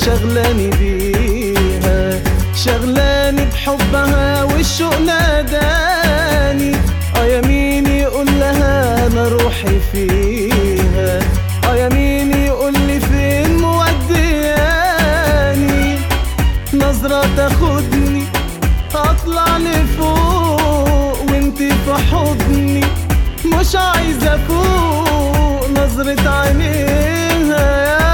شغلاني بيها شغلاني بحبها والشوق ناداني اه يا مين يقول لها انا روحي فيها اه يا مين يقول لي فين مودياني نظرة تاخدني اطلع لفوق وانتي في حضني مش عايزة فوق نظرة عينيها يا